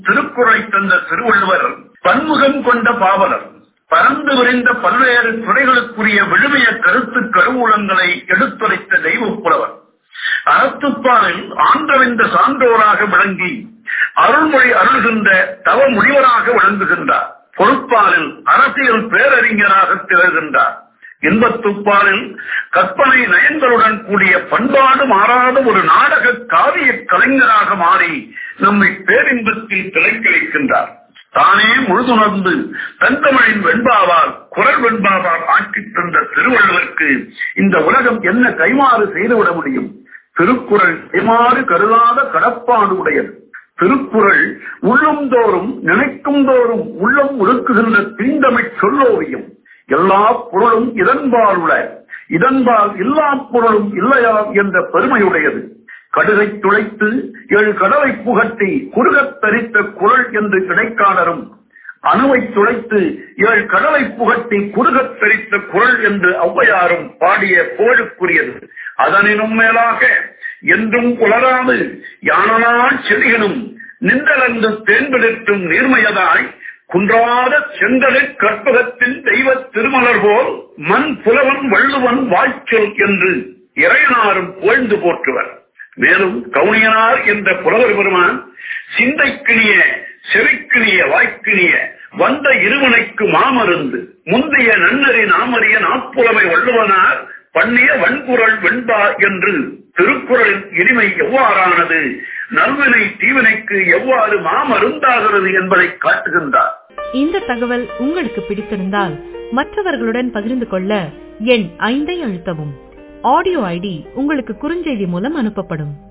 திருக்குறளை தந்த திருவள்ளுவர் பன்முகம் கொண்ட பாவலர் பறந்து விரிந்த பல்வேறு துறைகளுக்குரிய விழுமிய கருத்து கருவூலங்களை எடுத்துரைத்த தெய்வப் புலவர் அறத்துப்பாலில் ஆண்டறிந்த சான்றோராக விளங்கி அருள்மொழி அருள்கின்ற தவ முனிவராக விளங்குகின்றார் பொறுப்பாலில் அரசியல் பேரறிஞராக திகழ்கின்றார் இன்பத்துப்பாலில் கற்பனை நயன்களுடன் கூடிய பண்பாடு மாறாத ஒரு நாடக காவிய கலைஞராக மாறி நம்மை பேரின்பத்தில் திளைக்களிக்கின்றார் தானே முழுதுணர்ந்து தந்தமிழின் வெண்பாவால் குரல் வெண்பாவால் ஆக்கி தந்த திருவள்ளுவருக்கு இந்த உலகம் என்ன கைமாறு செய்துவிட முடியும் திருக்குறள் கைமாறு கருதாத கடப்பாடு உடையது திருக்குறள் உள்ளம் தோறும் நினைக்கும் தோறும் உள்ளம் ஒடுக்குகின்ற தீண்டமிழ் சொல்லோவியம் எல்லா பொருளும் இதன்பால் உள்ள இதன்பால் எல்லா பொருளும் இல்லையா என்ற பெருமையுடையது கடுகை துளைத்து ஏழு கடலை புகட்டி குறுகத் தரித்த குரல் என்று கிடைக்காடரும் அணுவை துளைத்து ஏழு கடலை புகட்டி குறுகத் தரித்த குரல் என்று ஔவையாரும் பாடிய புகழுக்குரியது அதனினும் மேலாக என்றும் உலராது யானனால் செடிகளும் நின்றலந்து தேன்பெடுத்தும் நீர்மையதாய் குன்றாத செங்கலில் கற்பகத்தின் தெய்வ திருமலர் போல் மண் புலவன் வள்ளுவன் வாய்ச்சொல் என்று இறையனாரும் புகழ்ந்து போற்றுவர் மேலும் கவுனியனார் என்ற புலவர் பெருமான் சிந்தைக்கிணிய செவிக்கிணிய வாய்க்கிணிய வந்த இருவனைக்கு மாமருந்து முந்தைய நன்னறி நாமறிய நாப்புலமை வள்ளுவனார் பண்ணிய வன்குரல் வெண்பா என்று திருக்குறளின் இனிமை எவ்வாறானது நல்வினை தீவினைக்கு எவ்வாறு மாமருந்தாகிறது என்பதை காட்டுகின்றார் இந்த தகவல் உங்களுக்கு பிடித்திருந்தால் மற்றவர்களுடன் பகிர்ந்து கொள்ள எண் ஐந்தை அழுத்தவும் ஆடியோ ஐடி உங்களுக்கு குறுஞ்செய்தி மூலம் அனுப்பப்படும்